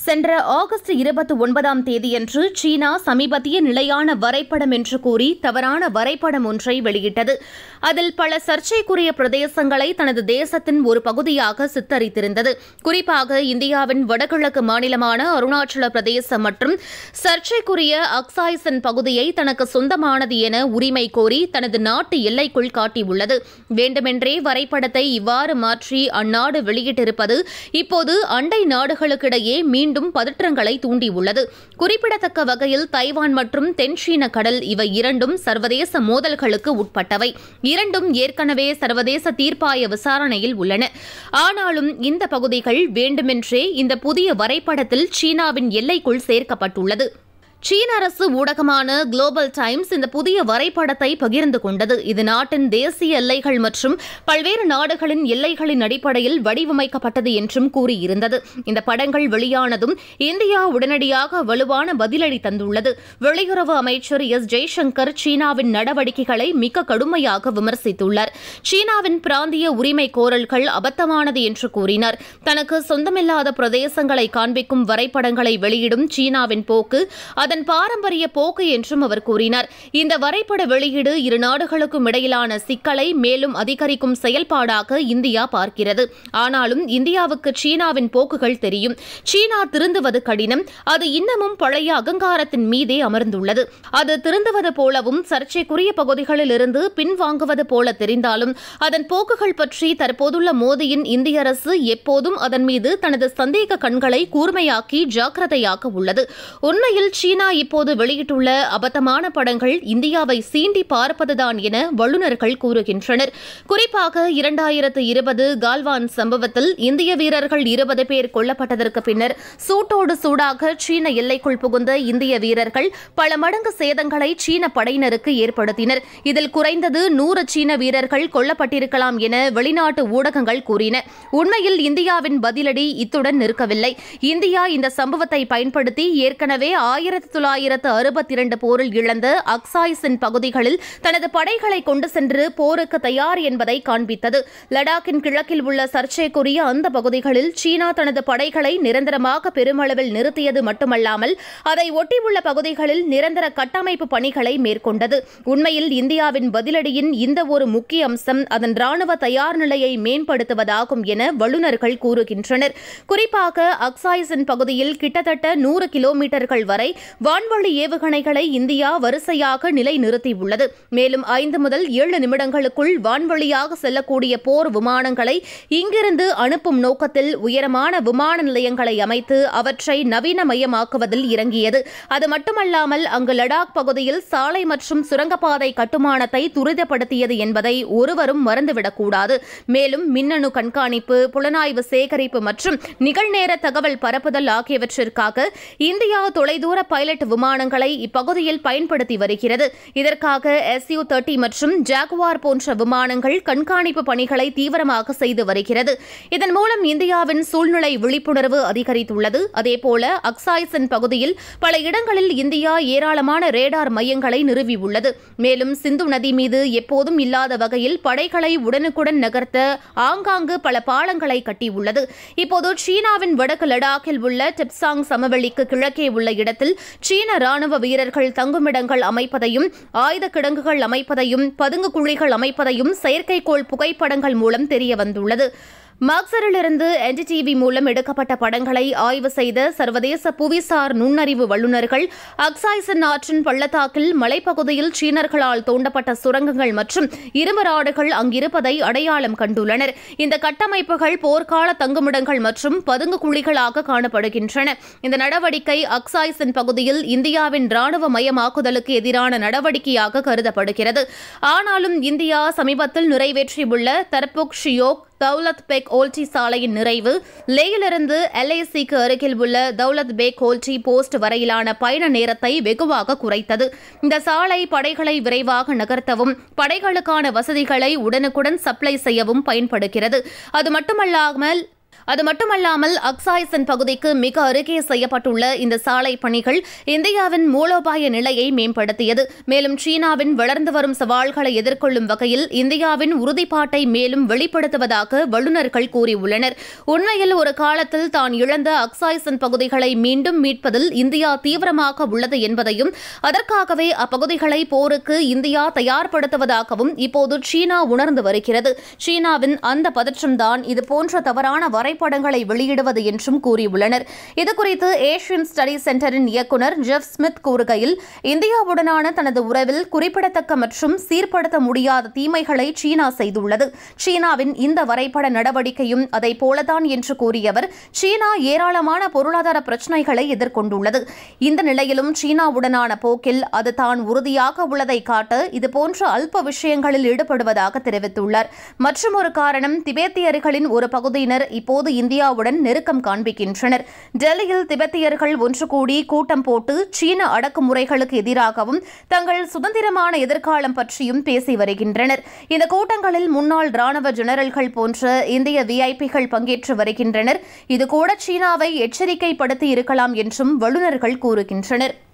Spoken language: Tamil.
சென்ற ஆகஸ்ட் இருபத்தி ஒன்பதாம் தேதியன்று சீனா சமீபத்திய நிலையான வரைபடம் என்று கூறி தவறான வரைபடம் ஒன்றை வெளியிட்டது அதில் பல சர்ச்சைக்குரிய பிரதேசங்களை தனது தேசத்தின் ஒரு பகுதியாக சித்தரித்திருந்தது குறிப்பாக இந்தியாவின் வடகிழக்கு மாநிலமான அருணாச்சல பிரதேசம் மற்றும் சர்ச்சைக்குரிய அக்சாய்சன் பகுதியை தனக்கு சொந்தமானது என உரிமை கோரி தனது நாட்டு எல்லைக்குள் காட்டியுள்ளது வேண்டுமென்றே வரைபடத்தை இவ்வாறு மாற்றி அந்நாடு வெளியிட்டிருப்பது இப்போது அண்டை நாடுகளுக்கிடையே மீண்டும் பதற்றங்களை தூண்டியுள்ளது குறிப்பிடத்தக்க வகையில் தைவான் மற்றும் தென்சீன கடல் இவை இரண்டும் சர்வதேச மோதல்களுக்கு உட்பட்டவை இரண்டும் ஏற்கனவே சர்வதேச தீர்ப்பாய விசாரணையில் உள்ளன ஆனாலும் இந்த பகுதிகள் வேண்டுமென்றே இந்த புதிய வரைபடத்தில் சீனாவின் எல்லைக்குள் சேர்க்கப்பட்டுள்ளது சீன அரசு ஊடகமான குளோபல் டைம்ஸ் இந்த புதிய வரைபடத்தை பகிர்ந்து கொண்டது இது நாட்டின் தேசிய எல்லைகள் மற்றும் பல்வேறு நாடுகளின் எல்லைகளின் அடிப்படையில் வடிவமைக்கப்பட்டது என்றும் கூறியிருந்தது இந்த படங்கள் வெளியானதும் இந்தியா உடனடியாக வலுவான பதிலடி தந்துள்ளது வெளியுறவு அமைச்சர் எஸ் ஜெய்சங்கர் சீனாவின் நடவடிக்கைகளை மிக கடுமையாக விமர்சித்துள்ளார் சீனாவின் பிராந்திய உரிமை கோரல்கள் அபத்தமானது என்று கூறினார் தனக்கு சொந்தமில்லாத பிரதேசங்களை காண்பிக்கும் வரைபடங்களை வெளியிடும் சீனாவின் போக்கு அதன் பாரம்பரிய போக்கு என்றும் அவர் கூறினார் இந்த வரைபட வெளியீடு இரு நாடுகளுக்கும் இடையிலான சிக்கலை மேலும் அதிகரிக்கும் செயல்பாடாக இந்தியா பார்க்கிறது ஆனாலும் இந்தியாவுக்கு சீனாவின் போக்குகள் தெரியும் சீனா திருந்துவது கடினம் அது இன்னமும் பழைய அகங்காரத்தின் மீதே அமர்ந்துள்ளது அது திருந்துவது போலவும் சர்ச்சைக்குரிய பகுதிகளில் இருந்து பின்வாங்குவது போல தெரிந்தாலும் அதன் போக்குகள் பற்றி தற்போதுள்ள மோடியின் இந்திய அரசு எப்போதும் அதன் மீது தனது சந்தேக கண்களை கூர்மையாக்கி ஜாக்கிரதையாக உள்ளது உண்மையில் சீனா இப்போது வெளியிட்டுள்ள அபத்தமான படங்கள் இந்தியாவை சீண்டி பார்ப்பதுதான் என வல்லுநர்கள் கூறுகின்றனர் குறிப்பாக இரண்டாயிரத்து இருபது கால்வான் சம்பவத்தில் இந்திய வீரர்கள் இருபது பேர் கொல்லப்பட்டதற்கு பின்னர் சூட்டோடு சூடாக சீன எல்லைக்குள் புகுந்த இந்திய வீரர்கள் பல மடங்கு சேதங்களை சீன படையினருக்கு ஏற்படுத்தினர் இதில் குறைந்தது நூறு சீன வீரர்கள் கொல்லப்பட்டிருக்கலாம் என வெளிநாட்டு ஊடகங்கள் கூறின உண்மையில் இந்தியாவின் பதிலடி இத்துடன் நிற்கவில்லை இந்தியா இந்த சம்பவத்தை பயன்படுத்தி ஏற்கனவே ஆயிரத்தி தொள்ளாயிரத்து அறுபத்தி இரண்டு போரில் இழந்த அக்சாய்சின் பகுதிகளில் தனது படைகளை கொண்டு சென்று போருக்கு தயார் என்பதை காண்பித்தது லடாக்கின் கிழக்கில் உள்ள சர்ச்சைக்குரிய அந்த பகுதிகளில் சீனா தனது படைகளை நிரந்தரமாக பெருமளவில் நிறுத்தியது மட்டுமல்லாமல் அதை ஒட்டியுள்ள பகுதிகளில் நிரந்தர கட்டமைப்பு பணிகளை மேற்கொண்டது உண்மையில் இந்தியாவின் பதிலடியின் இந்த ஒரு முக்கிய அம்சம் அதன் ராணுவ தயார் நிலையை மேம்படுத்துவதாகும் என வல்லுநர்கள் கூறுகின்றனர் குறிப்பாக அக்சாய்சன் பகுதியில் கிட்டத்தட்ட நூறு கிலோமீட்டர்கள் வரை வான்வழி ஏவுகணைகளை இந்தியா வரிசையாக நிலைநிறுத்தியுள்ளது மேலும் ஐந்து முதல் ஏழு நிமிடங்களுக்குள் வான்வழியாக செல்லக்கூடிய போர் விமானங்களை இங்கிருந்து அனுப்பும் நோக்கத்தில் உயரமான விமான நிலையங்களை அமைத்து அவற்றை நவீனமயமாக்குவதில் இறங்கியது அது மட்டுமல்லாமல் அங்கு லடாக் பகுதியில் சாலை மற்றும் சுரங்கப்பாதை கட்டுமானத்தை துரிதப்படுத்தியது என்பதை ஒருவரும் மறந்துவிடக்கூடாது மேலும் மின்னணு கண்காணிப்பு புலனாய்வு சேகரிப்பு மற்றும் நிகழ்நேர தகவல் பரப்புதல் ஆகியவற்றிற்காக இந்தியா தொலைதூர பைலட் விமானங்களை இப்பகுதியில் பயன்படுத்தி வருகிறது இதற்காக எஸ்யூ தேர்ட்டி மற்றும் ஜாகுவார் போன்ற விமானங்கள் கண்காணிப்பு பணிகளை தீவிரமாக செய்து வருகிறது இதன் மூலம் இந்தியாவின் சூழ்நிலை விழிப்புணர்வு அதிகரித்துள்ளது அதேபோல அக்சாய்சன் பகுதியில் பல இடங்களில் இந்தியா ஏராளமான ரேடார் மையங்களை நிறுவியுள்ளது மேலும் சிந்து நதி மீது எப்போதும் இல்லாத வகையில் படைகளை உடனுக்குடன் நகர்த்த ஆங்காங்கு பல பாலங்களை கட்டியுள்ளது இப்போது சீனாவின் வடக்கு லடாக்கில் உள்ள டெப்சாங் சமவெளிக்கு கிழக்கே உள்ள இடத்தில் சீன ராணுவ வீரர்கள் தங்குமிடங்கள் அமைப்பதையும் ஆயுத கிடங்குகள் அமைப்பதையும் பதுங்கு குழிகள் அமைப்பதையும் செயற்கைக்கோள் புகைப்படங்கள் மூலம் தெரிய வந்துள்ளது மாக்சரிலிருந்து என்டிடிவி மூலம் எடுக்கப்பட்ட படங்களை ஆய்வு செய்த சர்வதேச புவிசார் நுண்ணறிவு வல்லுநர்கள் அக்சாய்சன் ஆற்றின் பள்ளத்தாக்கில் மலைப்பகுதியில் சீனர்களால் தோண்டப்பட்ட சுரங்கங்கள் மற்றும் இரும்பு ராடுகள் அங்கிருப்பதை அடையாளம் கண்டுள்ளனர் இந்த கட்டமைப்புகள் போர்க்கால தங்குமிடங்கள் மற்றும் பதுங்கு குழிகளாக காணப்படுகின்றன இந்த நடவடிக்கை அக்சாய்சன் பகுதியில் இந்தியாவின் ராணுவ மயமாக்குதலுக்கு எதிரான நடவடிக்கையாக கருதப்படுகிறது ஆனாலும் இந்தியா சமீபத்தில் நிறைவேற்றியுள்ள தர்புக் ஷியோக் தௌலத் பேக் ஓல்டி சாலையின் நிறைவு லேயிலிருந்து எல்ஐசிக்கு அருகில் உள்ள தௌலத் பேக் ஓல்டி போஸ்ட் வரையிலான பயண நேரத்தை வெகுவாக குறைத்தது இந்த சாலை படைகளை விரைவாக நகர்த்தவும் படைகளுக்கான வசதிகளை உடனுக்குடன் சப்ளை செய்யவும் பயன்படுகிறது அது மட்டுமல்லாமல் அது மட்டுமல்லாமல் அக்சாய்சன் பகுதிக்கு மிக அருகே செய்யப்பட்டுள்ள இந்த சாலை பணிகள் இந்தியாவின் மூலோபாய நிலையை மேம்படுத்தியது மேலும் சீனாவின் வளர்ந்து வரும் சவால்களை எதிர்கொள்ளும் வகையில் இந்தியாவின் உறுதிப்பாட்டை மேலும் வெளிப்படுத்துவதாக வல்லுநர்கள் கூறியுள்ளனர் உண்மையில் ஒரு காலத்தில் தான் இழந்த அக்சாய்சன் பகுதிகளை மீண்டும் மீட்பதில் இந்தியா தீவிரமாக உள்ளது என்பதையும் அதற்காகவே அப்பகுதிகளை போருக்கு இந்தியா தயார்படுத்துவதாகவும் இப்போது சீனா உணர்ந்து வருகிறது சீனாவின் அந்த பதற்றம்தான் இதுபோன்ற தவறான வரைபடங்களை வெளியிடுவது என்றும் கூறியுள்ளனர் இதுகுறித்து ஏஷியன் ஸ்டடி சென்டரின் இயக்குநர் ஜெஃப் ஸ்மித் கூறுகையில் இந்தியாவுடனான தனது உறவில் குறிப்பிடத்தக்க மற்றும் சீர்படுத்த முடியாத தீமைகளை சீனா செய்துள்ளது சீனாவின் இந்த வரைபட நடவடிக்கையும் அதை போலதான் என்று கூறியவர் சீனா ஏராளமான பொருளாதார பிரச்சினைகளை எதிர்கொண்டுள்ளது இந்த நிலையிலும் சீனாவுடனான போக்கில் அது தான் உறுதியாக உள்ளதை காட்ட இதுபோன்ற அல்ப விஷயங்களில் ஈடுபடுவதாக தெரிவித்துள்ளார் மற்றும் ஒரு காரணம் திபேத்தியர்களின் ஒரு பகுதியினர் இப்போது இந்தியாவுடன் நெருக்கம் காண்பிக்கின்றனர் டெல்லியில் திபெத்தியர்கள் ஒன்று கூடி கூட்டம் போட்டு சீன அடக்குமுறைகளுக்கு எதிராகவும் தங்கள் சுதந்திரமான எதிர்காலம் பற்றியும் பேசி வருகின்றனர் இந்த கூட்டங்களில் முன்னாள் ராணுவ ஜெனரல்கள் போன்ற இந்திய விஐபிகள் பங்கேற்று வருகின்றனர் இது கூட சீனாவை எச்சரிக்கைப்படுத்தி இருக்கலாம் என்றும் வல்லுநர்கள் கூறுகின்றனர்